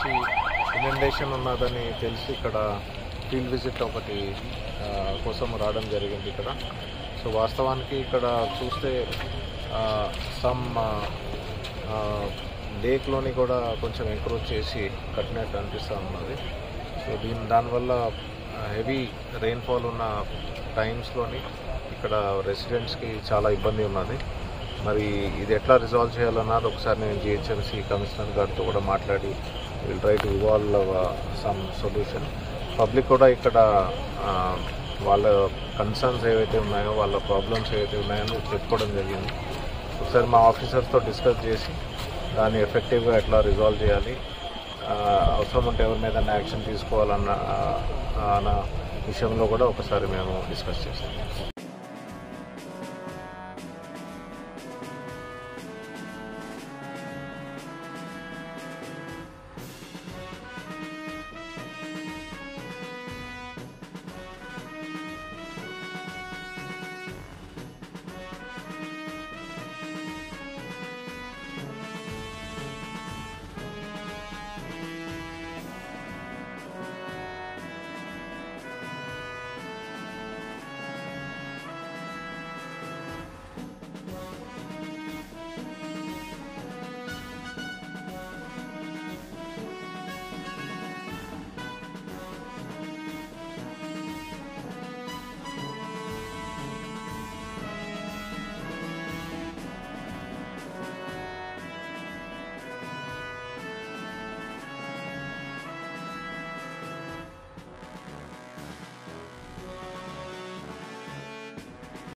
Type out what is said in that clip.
నుంచి ఇనండేషన్ ఉన్నదని తెలిసి ఇక్కడ ఫీల్డ్ విజిట్ ఒకటి ఆ, కోసం రావడం జరిగింది ఇక్కడ సో వాస్తవానికి ఇక్కడ చూస్తే సమ్ లేక్లోని కూడా కొంచెం ఎంక్రోచ్ చేసి కట్టినట్టు అనిపిస్తూ ఉన్నది సో దీని దానివల్ల హెవీ రెయిన్ఫాల్ ఉన్న టైమ్స్లోని ఇక్కడ రెసిడెంట్స్కి చాలా ఇబ్బంది ఉన్నది మరి ఇది ఎట్లా రిజాల్వ్ చేయాలన్నది ఒకసారి నేను జిహెచ్ఎంసీ కమిషనర్ గారితో కూడా మాట్లాడి will try to evolve some solution public కూడా ఇక్కడ ఆ, వాళ్ళ కన్సర్న్స్ ఏవైతే ఉన్నాయో వాళ్ళ ప్రాబ్లమ్స్ ఏవైతే ఉన్నాయో చెప్పుకోవడం జరిగింది ఒకసారి మా ఆఫీసర్స్తో డిస్కస్ చేసి దాన్ని ఎఫెక్టివ్గా ఎట్లా రిజాల్వ్ చేయాలి ఆ, అవసరం ఉంటే ఎవరి మీద యాక్షన్ తీసుకోవాలన్న ఆ, అన్న విషయంలో కూడా ఒకసారి మేము డిస్కస్ చేస్తాం